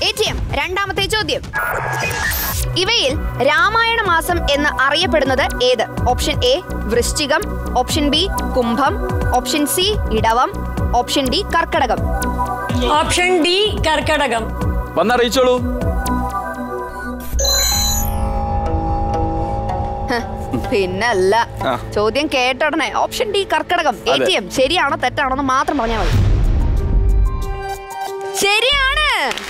A T M രണ്ടാമത്തെ ചോദ്യം ഇവയിൽ രാമായണ മാസം എന്ന് അറിയപ്പെടുന്നത് ഏത് ഓപ്ഷൻ എ വൃശ്ചികം ഓപ്ഷൻ ബി കുംഭം ഓപ്ഷൻ സി ഇടവം ഓപ്ഷൻ ഡി കർക്കടകം ഓപ്ഷൻ ഡി കർക്കടകം വന്നറിയിച്ചോളൂ ഹ്, പിന്നല്ല ആ. ചോദ്യം കേട്ടോടനെ ഓപ്ഷൻ ഡി കർക്കടകം എ അതെ. ടി എം ശരിയാണോ തെറ്റാണോ എന്ന് മാത്രം പറഞ്ഞാൽ മതി ശരിയാണ്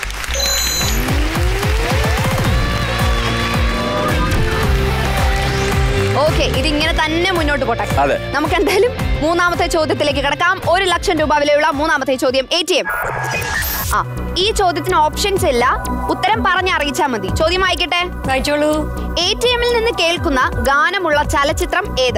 ഓക്കെ ഇതിങ്ങനെ തന്നെ മുന്നോട്ട് പോട്ടെ അതെ. നമുക്ക് എന്തായാലും മൂന്നാമത്തെ ചോദ്യത്തിലേക്ക് കിടക്കാം ഒരു ലക്ഷം രൂപ വിലയുള്ള മൂന്നാമത്തെ ചോദ്യം എ ടി എം ആ ഈ ചോദ്യത്തിന് ഓപ്ഷൻസ് ഇല്ല ഉത്തരം പറഞ്ഞറിയിച്ചാൽ മതി ചോദ്യം വായിക്കട്ടെ വായിച്ചോളൂ എ ടി എമ്മിൽ നിന്ന് കേൾക്കുന്ന ഗാനമുള്ള ചലച്ചിത്രം ഏത്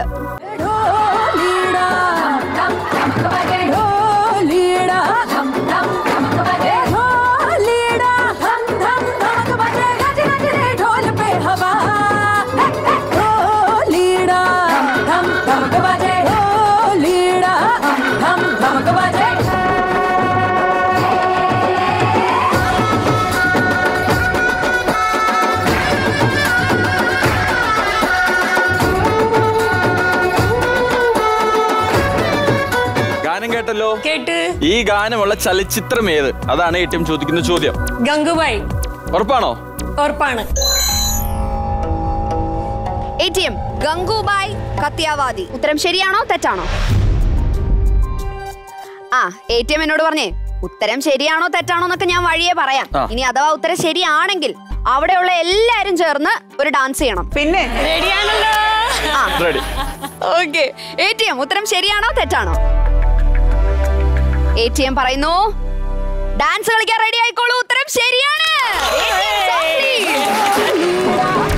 ഗാനം കേട്ടല്ലോ കേട്ട് ഈ ഗാനമുള്ള ചലച്ചിത്രം ഏത് അതാണ് ഏറ്റവും ചോദിക്കുന്ന ചോദ്യം ഗംഗുബായി ഉറപ്പാണോ ഉറപ്പാണ് A T M Gangubai Kathiawadi ഉത്തരം ശരിയാണോ തെറ്റാണോ ആ എ ടി എം എന്നോട് പറഞ്ഞേ ഉത്തരം ശരിയാണോ തെറ്റാണോ എന്നൊക്കെ ഞാൻ വഴിയെ പറയാം ആ. ഇനി അഥവാ ഉത്തരം ശരിയാണെങ്കിൽ അവിടെയുള്ള എല്ലാരും ചേർന്ന് ഒരു ഡാൻസ് ചെയ്യണം പിന്നെ റെഡിയാണല്ലോ ആ ready okay A T M ഉത്തരം ശരിയാണോ തെറ്റാണോ എ ടി എം പറയുന്നു ഡാൻസ് കളിക്കാൻ റെഡി ആയിക്കോളൂ ഉത്തരം ശരിയാണ് ATM softly.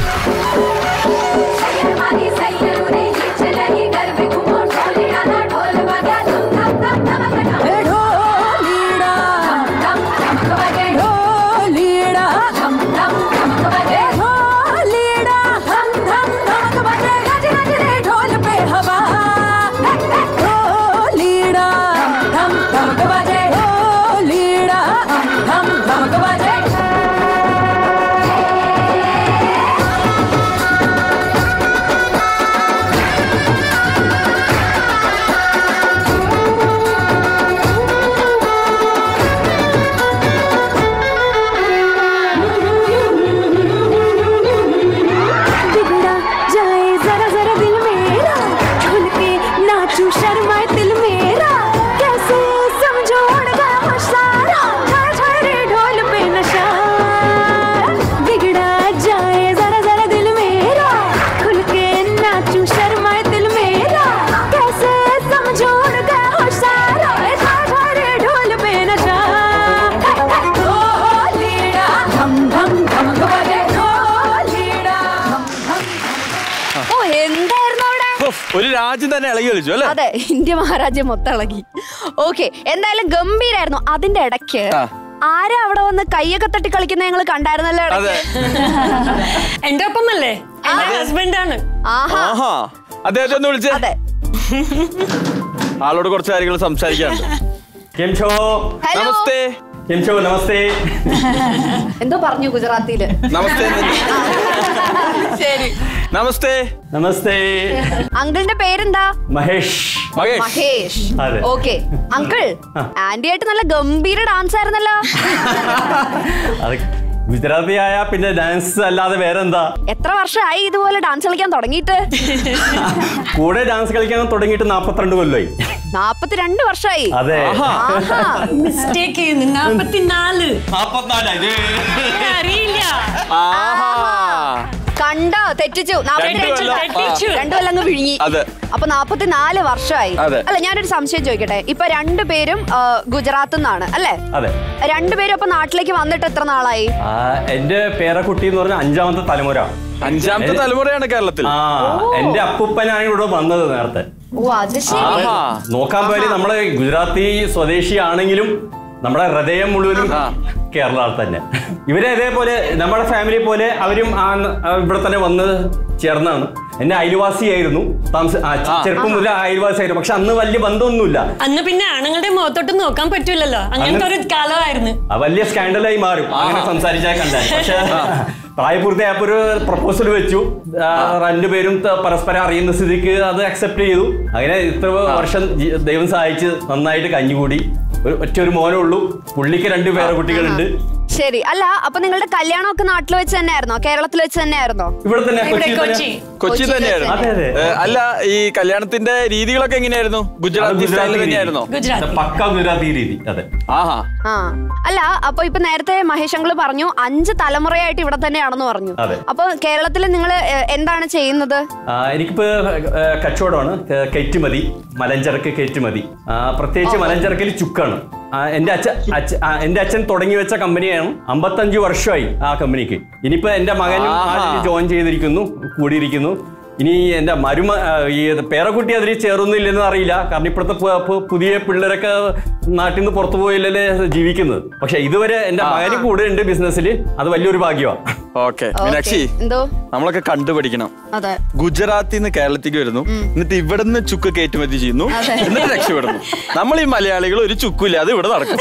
बिगड़ा जाए जरा जरा दिल मेरा खुल के नाचू शर्माए दिल मेरा कैसे समझो उड़ गया वो सारा ठार ठार रे ढोल पे नशा बिगड़ा जाए जरा जरा दिल मेरा खुल के नाचू शर्माए दिल मेरा कैसे समझो उड़ गया वो सारा ठार ठार रे ढोल पे नशा ढोलीड़ा धम धम धम बजे ढोलीड़ा ഓ എന്തായിരുന്നു അവിടെ ഉഫ്, ഒരു രാജ്യം തന്നെ ഇളകി കളിച്ചു അല്ലേ അതെ ഇന്ത്യ മഹാരാജ്യം മൊത്തം ഇളകി ഓക്കെ എന്തായാലും ഗംഭീരായിരുന്നു അതിന്റെ ഇടയ്ക്ക് ആ. ആരാ അവിടെ വന്ന് കൈയൊക്കെ തട്ടി കളിക്കുന്ന ഞങ്ങൾ കണ്ടായിരുന്നല്ലോ അതെ ഇടയ്ക്ക് എന്റെ ഒപ്പമല്ലേ എന്റെ ഹസ്ബൻഡാണ് ആഹാ ആഹാ അദ്ദേഹത്തെ ഒന്ന് വിളിച്ചേ അതെ ആളോട് കുറച്ച് കാര്യങ്ങൾ സംസാരിക്കാനുണ്ട് કેમ છો ഹലോ നമസ്തേ કેમ છો નમસ્તે എന്തോ പറഞ്ഞു ഗുജറാത്തിയില് നമസ്തേ ശരി നമസ്തേ നമസ്തേ അങ്കിളിന്റെ പേരെന്താ മഹേഷ് മഹേഷ് മഹേഷ് അതെ. ഓക്കെ അങ്കിൾ ആന്റി ആയിട്ട് നല്ല ഗംഭീര ഡാൻസ് ആയിരുന്നല്ലോ അത് ഗുജറാത്തിയായ പിന്നെ ഡാൻസ് അല്ലാതെ വേറെന്താ എത്ര വർഷമായി ഇതുപോലെ ഡാൻസ് കളിക്കാൻ തുടങ്ങിയിട്ട് കൂടെ ഡാൻസ് കളിക്കാൻ തുടങ്ങിയിട്ട് നാപ്പത്തിരണ്ട് കൊല്ലമായി നാപ്പത്തിരണ്ട് വർഷമായി അതെ ആഹാ ആഹാ മിസ്റ്റേക്ക് ചെയ്യുന്നു നാപ്പത്തിനാല് അറിയില്ല ആഹാ കണ്ടോ തെറ്റിച്ചു നാപ്പത്തി രണ്ട് കൊല്ലം. തെറ്റിച്ചു. രണ്ടു കൊല്ലം അങ്ങ് വിഴുങ്ങി അതെ. അപ്പൊ നാപ്പത്തിനാല് വർഷമായി അതെ. അല്ല ഞാനൊരു സംശയം ചോദിക്കട്ടെ ഇപ്പൊ രണ്ടുപേരും ആ, ഗുജറാത്തിൽ നിന്നാണ് അല്ലേ അതെ രണ്ടുപേരും അപ്പൊ നാട്ടിലേക്ക് വന്നിട്ട് എത്ര നാളായി ആ, എന്റെ പേരക്കുട്ടി എന്ന് പറഞ്ഞ അഞ്ചാമത്തെ തലമുറ അഞ്ചാമത്തെ തലമുറയാണ് കേരളത്തിൽ ആ എന്റെ അപ്പൂപ്പനാണ് ഇവിടെ വന്നത് നേരത്തെ ഓ അത് ശരി ആഹാ നോക്കാൻ പോയാൽ നമ്മള് ഗുജറാത്തി സ്വദേശി ആണെങ്കിലും നമ്മുടെ ഹൃദയം മുഴുവനും ആ. കേരള തന്നെ ഇവരെ ഇതേപോലെ നമ്മുടെ ഫാമിലി പോലെ അവരും ആ ആ ഇവിടെ തന്നെ വന്ന് ചേർന്നാണ് എന്റെ അയൽവാസിയായിരുന്നു താമസ ആ, ചെ- ആ. ചെറുപ്പം മുതൽ അയൽവാസിയായിരുന്നു പക്ഷെ അന്ന് വലിയ ബന്ധമൊന്നുമില്ല അന്ന് പിന്നെ ആണുങ്ങളുടെ മുഖത്തോട്ട് നോക്കാൻ പറ്റൂലല്ലോ അങ്ങനത്തെ ഒരു കാലമായിരുന്നു ആ വലിയ സ്കാൻഡലായി മാറും അങ്ങനെ സംസാരിച്ചാൽ കണ്ടാൽ പക്ഷെ പ്രായപൂർത്തിയായപ്പോ ഒരു പ്രപ്പോസൽ വെച്ചു ആ, രണ്ടുപേരും ത- പരസ്പരം അറിയുന്ന സ്ഥിതിക്ക് അത് അക്സെപ്റ്റ് ചെയ്തു അങ്ങനെ ഇത്ര വർഷം ജി- ദൈവം സഹായിച്ച് നന്നായിട്ട് കഞ്ഞുകൂടി ഒരു ഒറ്റ ഒരു മോനേ ഉള്ളൂ പുള്ളിക്ക് രണ്ട് പേരെ കുട്ടികളുണ്ട് ശരി അല്ല അപ്പൊ നിങ്ങളുടെ കല്യാണമൊക്കെ നാട്ടിൽ വെച്ച് തന്നെയായിരുന്നോ കേരളത്തിൽ വെച്ച് തന്നെയായിരുന്നോ ഇവിടെ തന്നെ ഇവിടെ കൊച്ചിയിൽ കൊച്ചി തന്നെ കൊച്ചി കൊച്ചിയിൽ തന്നെയായിരുന്നു അതെ അതെ ഏ, അല്ല ഈ കല്യാണത്തിന്റെ രീതികളൊക്കെ എങ്ങനെയായിരുന്നു അത് ഗുജറാത്തി ഗുജറാത്തി സ്റ്റൈലിൽ രീതി. തന്നെയായിരുന്നോ ഗുജറാത്തി പക്ക ഗുജറാത്തി രീതി അതെ ആഹാ ആ അല്ല അപ്പൊ ഇപ്പൊ നേരത്തെ മഹേഷ് അങ്കിള് പറഞ്ഞു അഞ്ച് തലമുറയായിട്ട് ഇവിടെ തന്നെയാണെന്ന് പറഞ്ഞു അതെ. അപ്പൊ കേരളത്തിൽ നിങ്ങൾ എന്താണ് ചെയ്യുന്നത് ആ, എനിക്കിപ്പോ ഏ, കച്ചവടമാണ് ഏ, കയറ്റുമതി മലഞ്ചരക്ക് കയറ്റുമതി ആ, പ്രത്യേകിച്ച് മലഞ്ചരക്കിൽ ചുക്കാണ് ആ, എന്റെ അച്ഛൻ അച്ഛ- ആ, എന്റെ അച്ഛൻ തുടങ്ങി വെച്ച കമ്പനിയാണ് അമ്പത്തഞ്ച് വർഷമായി ആ കമ്പനിക്ക് ഇനിയിപ്പോ എന്റെ മകനും ആഹാ. ജോയിൻ ചെയ്തിരിക്കുന്നു കൂടിയിരിക്കുന്നു ഇനി എന്റെ മരുമ ആ, ഈ പേരക്കുട്ടി അതിൽ ചേർന്നില്ലെന്ന് അറിയില്ല കാരണം ഇപ്പോഴത്തെ പു- പു- പുതിയ പിള്ളേരൊക്കെ നാട്ടിൽ നിന്ന് പുറത്തു പോയില്ലല്ലേ ജീവിക്കുന്നത് പക്ഷെ ഇതുവരെ എന്റെ മകന് കൂടെ ഉണ്ട് ബിസിനസ്സിൽ അത് വലിയൊരു ഭാഗ്യമാണ് ഓക്കെ ഓക്കേ. മീനാക്ഷി എന്തോ നമ്മളൊക്കെ കണ്ടുപഠിക്കണം അതെ ഗുജറാത്തിൽ നിന്ന് കേരളത്തിലേക്ക് വരുന്നു എന്നിട്ട് ഇവിടുന്ന് ചുക്ക് കയറ്റുമതി ചെയ്യുന്നു അതെ. എന്നിട്ട് രക്ഷപ്പെടുന്നു നമ്മൾ ഈ മലയാളികൾ ഒരു ചുക്കില്ല അത് ഇവിടെ നടക്കും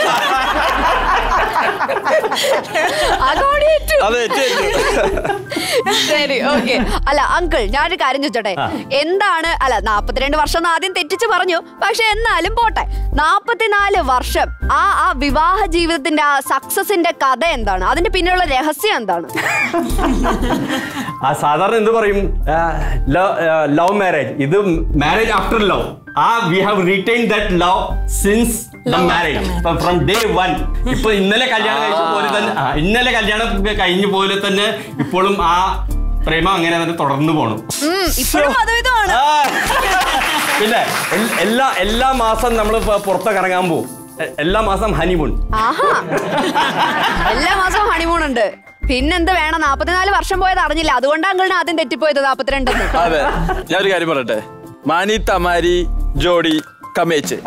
അതോടിയേറ്റു. അതെ ഏറ്റു, ഏറ്റു. ശരി ഓക്കെ അല്ല അങ്കിൾ ഞാനൊരു കാര്യം ചോദിച്ചോട്ടെ ആ. എന്താണ് അല്ല നാപ്പത്തിരണ്ട് വർഷം എന്ന് ആദ്യം തെറ്റിച്ച് പറഞ്ഞു പക്ഷെ എന്നാലും പോട്ടെ നാപ്പത്തിനാല് വർഷം ആ ആ വിവാഹ ജീവിതത്തിന്റെ ആ സക്സസിന്റെ കഥ എന്താണ് അതിന്റെ പിന്നിലുള്ള രഹസ്യം എന്താണ് ആ സാധാരണ എന്ത് പറയും ലവ് മാരേജ് ഇത് മാരേജ് ആഫ്റ്റർ ലവ് ആ we have retain that love since the marriage from day one ഇപ്പൊ ഇന്നലെ കല്യാണം കഴിച്ച പോലെ തന്നെ ആ, ഇന്നലെ കല്യാണം കഴിഞ്ഞ പോലെ തന്നെ ഇപ്പോഴും ആ പ്രേമം അങ്ങനെ തന്നെ തുടർന്നു പോകണം ഉം, ഇപ്പോഴും അതുവിധമാണ് ആ. പിന്നെ എൽ- എല്ലാ എല്ലാ മാസം നമ്മൾ പുറത്തൊക്കെ ഇറങ്ങാൻ പോകും എ- എല്ലാ മാസം ഹണിമൂൺ ആഹാ എല്ലാ മാസവും ഹണിമൂൺ ഉണ്ട് പിന്നെന്ത് വേണം നാപ്പത്തിനാല് വർഷം പോയത് അറിഞ്ഞില്ല അതുകൊണ്ടാണ് അങ്കിളിന് ആദ്യം തെറ്റിപ്പോയത് നാപ്പത്തിരണ്ടെന്ന് അതെ ഞാനൊരു കാര്യം പറയട്ടെ മാനി തമാരി ജോഡി കമേച്ച്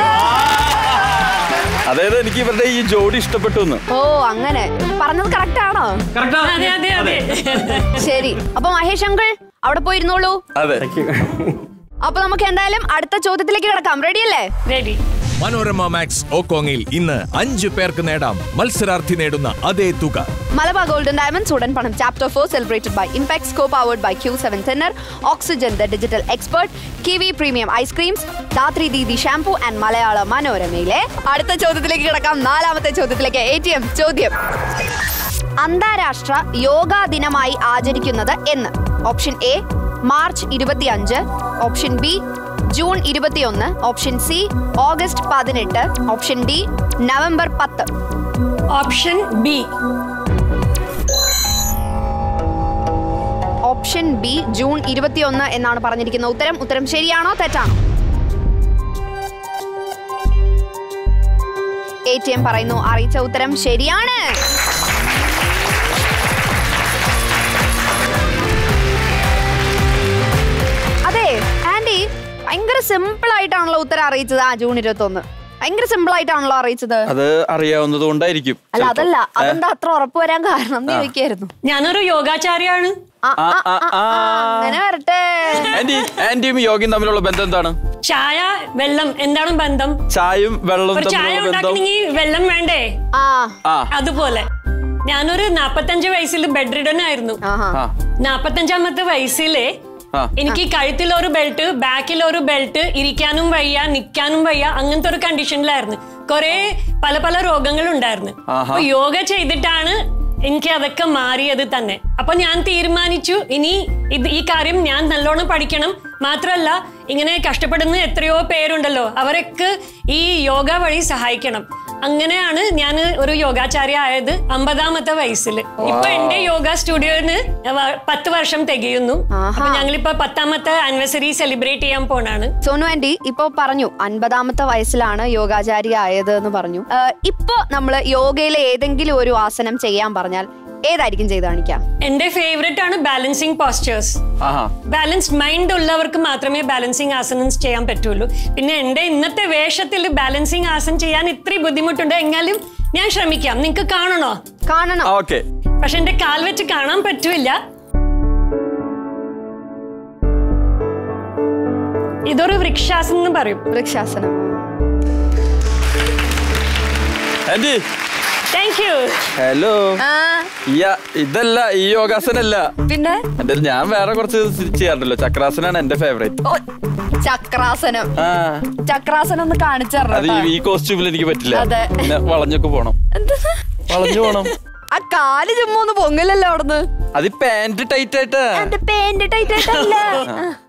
അതായത് എനിക്ക് ഇവരുടെ ഈ ജോഡി ഇഷ്ടപ്പെട്ടു എന്ന് ഓ അങ്ങനെ പറഞ്ഞത് കറക്റ്റ് ആണോ അതെ അതെ അതെ ശരി അപ്പൊ മഹേഷ് അങ്കിൾ അവിടെ പോയിരുന്നോളൂ അതെ അപ്പൊ നമുക്ക് എന്തായാലും അടുത്ത ചോദ്യത്തിലേക്ക് കിടക്കാം റെഡി അല്ലേ റെഡി മനോരമ മാക്സ് ഓക്കോങ്ങിൽ ഇന്ന് അഞ്ചു പേർക്ക് നേടാം മത്സരാർത്ഥി നേടുന്ന അതേ തുക മലബാർ ഗോൾഡൻ ഡയമണ്ട്സ് ഉടൻ പണം chapter four celebrated by impact co powered by Q seven thinner oxygen the digital expert kiwi premium ice creams Dhathri Didi shampoo and Malayala മനോരമയിലെ അടുത്ത ചോദ്യത്തിലേക്ക് കിടക്കാം നാലാമത്തെ ചോദ്യത്തിലേക്ക് എ ടി എം ചോദ്യം അന്താരാഷ്ട്ര യോഗാ ദിനമായി ആചരിക്കുന്നത് എന്ന് ഓപ്ഷൻ എ മാർച്ച് ഇരുപത്തിയഞ്ച് ഓപ്ഷൻ ബി ജൂൺ ഇരുപത്തിയൊന്ന് ഓപ്ഷൻ സി ഓഗസ്റ്റ് പതിനെട്ട് ഓപ്ഷൻ ഡി നവംബർ പത്ത് option B option B June ഇരുപത്തിയൊന്ന് എന്നാണ് പറഞ്ഞിരിക്കുന്ന ഉത്തരം ഉത്തരം ശരിയാണോ തെറ്റാണോ എ ടി എം പറയുന്നു അറിയിച്ച ഉത്തരം ശരിയാണ് അതെ ആന്റി ഭയങ്കര സിമ്പിൾ ആയിട്ടാണല്ലോ ഉത്തരം അറിയിച്ചത് ആ ജൂൺ ഇരുപത്തി ഒന്ന് ഭയങ്കര സിമ്പിൾ ആയിട്ടാണല്ലോ അറിയിച്ചത് അത് അറിയാവുന്നത് കൊണ്ടായിരിക്കും അല്ല ചിലപ്പോ. അതല്ല അതെന്താ അത്ര ഉറപ്പ് വരാൻ കാരണം എന്ന് ചോദിക്കായിരുന്നു ഞാനൊരു യോഗാചാര്യാണ് ആ, ആ, ആ, ആ, ആ, ആ, ആ. അങ്ങനെ വരട്ടെ ആന്റി ആന്റിയും യോഗയും തമ്മിലുള്ള ബന്ധം എന്താണ് ചായ വെള്ളം എന്താണ് ബന്ധം ചായയും വെള്ളവും ഒരു ചായ തമ്മിലുള്ള ബന്ധം ഉണ്ടാക്കണമെങ്കിൽ വെള്ളം വേണ്ടേ ആ ആ അതുപോലെ ഞാനൊരു നാപ്പത്തഞ്ച് വയസ്സിൽ ബെഡ് റിഡൻ ആയിരുന്നു ആഹാ ആ നാപ്പത്തഞ്ചാമത്തെ വയസ്സിലെ ആ. എനിക്ക് കഴുത്തിൽ ഒരു ബെൽറ്റ് ബാക്കിൽ ഒരു ബെൽറ്റ് ഇരിക്കാനും വയ്യ നിക്കാനും വയ്യ അങ്ങനത്തെ ഒരു കണ്ടീഷനിലായിരുന്നു കുറെ പല പല രോഗങ്ങൾ ഉണ്ടായിരുന്നു ആഹാ. അപ്പൊ യോഗ ചെയ്തിട്ടാണ് എനിക്ക് അതൊക്കെ മാറിയത് തന്നെ അപ്പൊ ഞാൻ തീരുമാനിച്ചു ഇനി ഇത് ഈ കാര്യം ഞാൻ നല്ലോണം പഠിക്കണം മാത്രല്ല ഇങ്ങനെ കഷ്ടപ്പെടുന്ന എത്രയോ പേരുണ്ടല്ലോ അവരൊക്കെ ഈ യോഗ വഴി സഹായിക്കണം അങ്ങനെയാണ് ഞാൻ ഒരു യോഗാചാര്യ ആയത് അമ്പതാമത്തെ വയസ്സിൽ ഇപ്പൊ എന്റെ യോഗ സ്റ്റുഡിയോന് വ- പത്ത് വർഷം തികയുന്നു ആഹാ. അപ്പൊ ഞങ്ങളിപ്പോ പത്താമത്തെ ആനിവേഴ്സറി സെലിബ്രേറ്റ് ചെയ്യാൻ പോണാണ് സോനു ആന്റി ഇപ്പൊ പറഞ്ഞു അൻപതാമത്തെ വയസ്സിലാണ് യോഗാചാര്യ ആയത് എന്ന് പറഞ്ഞു ഏഹ്, ഇപ്പൊ നമ്മള് യോഗയിലെ ഏതെങ്കിലും ഒരു ആസനം ചെയ്യാൻ പറഞ്ഞാൽ ഏതായിരിക്കും ചെയ്ത് കാണിക്കാം എന്റെ ഫേവറേറ്റ് ആണ് ബാലൻസിങ് പോസ്റ്റേഴ്സ് ആഹാ ബാലൻസ്ഡ് മൈൻഡ് ഉള്ളവർക്ക് മാത്രമേ ബാലൻസിങ് ആസനം ചെയ്യാൻ പറ്റുള്ളൂ പിന്നെ എന്റെ ഇന്നത്തെ വേഷത്തിൽ ബാലൻസിങ് ആസനം ചെയ്യാൻ ഇത്ര ബുദ്ധിമുട്ടുണ്ട് എങ്കിലും ഞാൻ ശ്രമിക്കാം നിങ്ങൾക്ക് കാണണോ കാണണം ഓക്കെ പക്ഷെ എന്റെ കാൽ വെച്ച് കാണാൻ പറ്റൂല ഇതൊരു വൃക്ഷാസനം എന്ന് പറയും വൃക്ഷാസനം ആന്റി താങ്ക് യു ഹലോ ആ ഇതല്ല ഈ യോഗാസനല്ല പിന്നെ എന്റെ ഞാൻ വേറെ കുറച്ച് ചെയ്യാറുണ്ടല്ലോ ചക്രാസനാണ് എന്റെ ഫേവറേറ്റ് ഓ, ചക്രാസനം ആ ചക്രാസനം ഒന്ന് കാണിച്ചു അത് ഈ- ഈ കോസ്റ്റ്യൂമിൽ എനിക്ക് പറ്റില്ല അതെ. പിന്നെ വളഞ്ഞൊക്കെ പോണം വളഞ്ഞു പോണം ആ കാല് ചുമ്മാ ഒന്ന് പൊങ്ങില്ലല്ലോ അവിടുന്ന് അത് പാന്റ് ടൈറ്റ് ആയിട്ടാ എന്റെ പേന്റ് ടൈറ്റ് ആയിട്ടല്ല